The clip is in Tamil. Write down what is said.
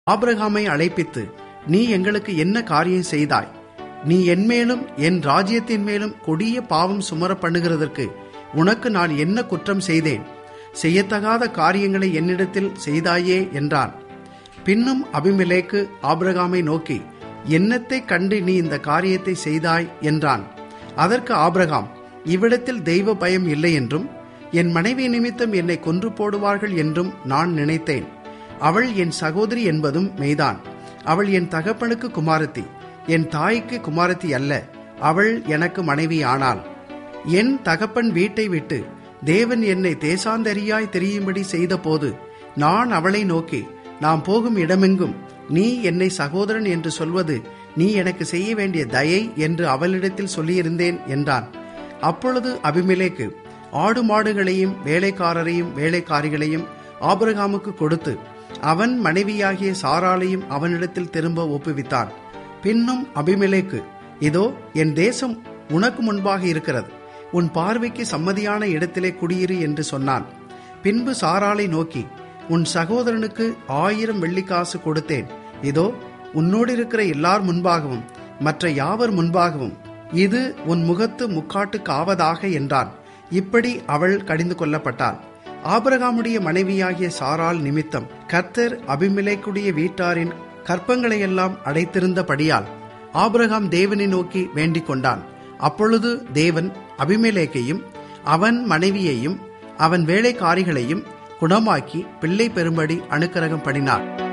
ஆபிரகாமை அழைப்பித்து நீ எங்களுக்கு என்ன காரியம் செய்தாய் நீ என்மேலும் என் ராஜ்யத்தின் மேலும் கொடிய பாவம் சுமர பண்ணுகிறதற்கு உனக்கு நான் என்ன குற்றம் செய்தேன் செய்யத்தகாத காரியங்களை என்னிடத்தில் செய்தாயே என்றான் பின்னும் அபிமெலேக்கு ஆபிரகாமை நோக்கி என்னத்தை கண்டு நீ இந்த காரியத்தை செய்தாய் என்றான் அதற்கு ஆபிரகாம் இவ்விடத்தில் தெய்வ பயம் இல்லை என்றும் என் மனைவி நிமித்தம் என்னை கொன்று போடுவார்கள் என்றும் நான் நினைத்தேன் அவள் என் சகோதரி என்பதும் மெய்தான் அவள் என் தகப்பனுக்கு குமாரத்தி என் தாய்க்கு குமாரத்தி அல்ல அவள் எனக்கு மனைவி ஆனாள் என் தகப்பன் வீட்டை விட்டு தேவன் என்னை தேசாந்தரியாய் தெரியும்படி செய்தபோது நான் அவளை நோக்கி நாம் போகும் இடமெங்கும் நீ என்னை சகோதரன் என்று சொல்வது நீ எனக்கு செய்ய வேண்டிய தயை என்று அவளிடத்தில் சொல்லியிருந்தேன் என்றான் அப்பொழுது அபிமெலேக்கு ஆடு மாடுகளையும் வேலைக்காரரையும் வேலைக்காரிகளையும் ஆபிரகாமுக்கு கொடுத்து அவன் மனைவியாகிய சாராளையும் அவனிடத்தில் திரும்ப ஒப்புவித்தான் பின்னும் அபிமெலேக்கு இதோ என் தேசம் உனக்கு முன்பாக இருக்கிறது உன் பார்வைக்கு சம்மதியான இடத்திலே குடியிரு என்று சொன்னான் பின்பு சாராளை நோக்கி உன் சகோதரனுக்கு ஆயிரம் வெள்ளிக்காசு கொடுத்தேன் இதோ உன்னோடு இருக்கிற எல்லார் முன்பாகவும் மற்ற யாவர் முன்பாகவும் இது உன் முகத்து முக்காட்டுக்கு ஆவதாக என்றான் இப்படி அவள் கடிந்து கொள்ளப்பட்டாள் ஆபிரகாமுடைய மனைவியாகிய சாரால் நிமித்தம் கர்த்தர் அபிமிலேக்குடைய வீட்டாரின் கற்பங்களையெல்லாம் அடைத்திருந்தபடியால் ஆபிரகாம் தேவனை நோக்கி வேண்டிக் கொண்டான் அப்பொழுது தேவன் அபிமெலேக்கையும் அவன் மனைவியையும் அவன் வேலைக்காரிகளையும் குணமாக்கி பிள்ளை பெறும்படி அனுக்கிரகம் பண்ணினார்